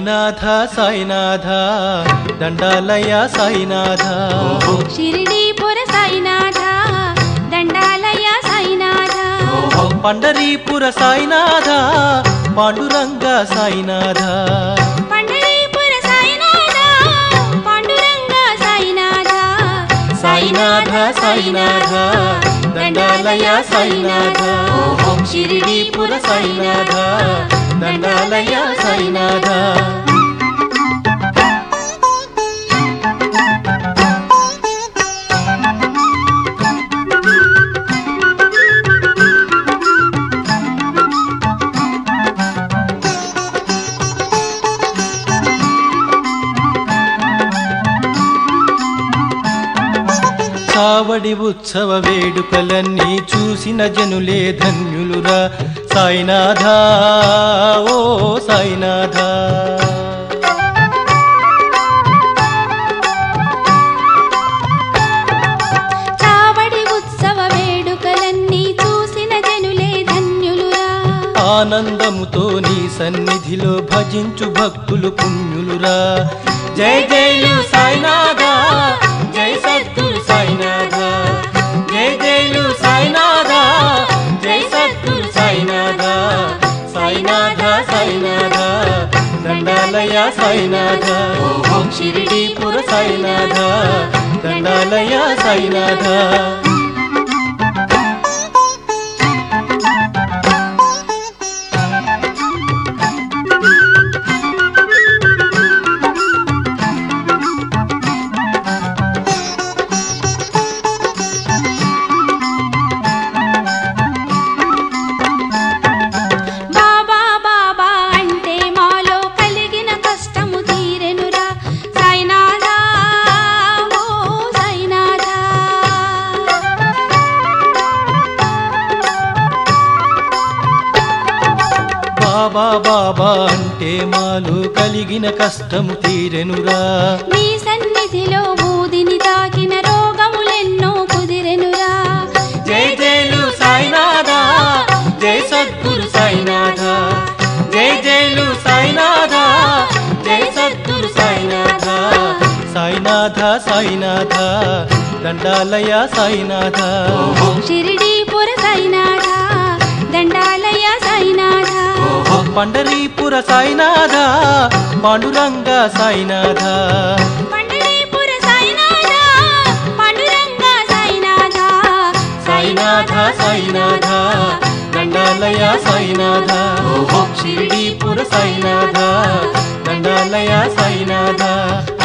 సాయినాథ సాయినాథ దండాలయ సాయినాథ షిరిడీపుర సాయినాథ దండాలయ సాయినాథ పండరీపుర సాయినాథ పాండురంగ సాయినాథ పండరీపుర సాయినాథ పాండురంగ సాయినాథ సాయినాథ సాయినాథ దండాలయ సాయినాథ షిరిడీపుర సాయినాథ దండాలయ సాయినాథ కావడి ఉత్సవ వేడుకలన్నీ చూసిన జనులే ధన్యులురా సాయినాథ ఓ సాయినాథ కావడి ఉత్సవ వేడుకలన్నీ చూసిన జనులే ధన్యులురా ఆనందముతో నీ సన్నిధిలో భజించు భక్తులు పుణ్యులురా జై జైలు సాయినాథ జై సద్గురు సాయినాథ జై జైలు సాయినాథ జై సద్గురు సాయినాథ సాయినాథ సాయినాథ దండాలయ సాయినాథ షిరిడీపుర సాయినాథ దండాలయ సాయినాథ బాబా బాబా అంటే మాలో కలిగిన కష్టము తీరెనురా సాయినాథ ఓ సాయినాథ బాబా బాబా అంటే మాలో కలిగిన కష్టము తీరెనురా నీ సన్నిధిలో బూదిని తాకిన రోగములెన్నో కుదిరెనురా జై జైలు సాయినాథ జై సద్గురు సాయినాథ జై జైలు సాయినాథ జై సద్గురు సాయినాథ సాయినాథ సాయినాథ దండాలయ సాయినాథ షిరిడీపుర సాయినాథ దండాలయ సాయినాథ పండరీపుర సాయినాథ పాండురంగ సాయినాథ పండరీపుర సాయినాథ పాండురంగ సాయినాథ సాయినాథ సాయినాథ దండాలయ సాయినాథ షిరిడీపుర సాయినాథ దండాలయ సాయినాథ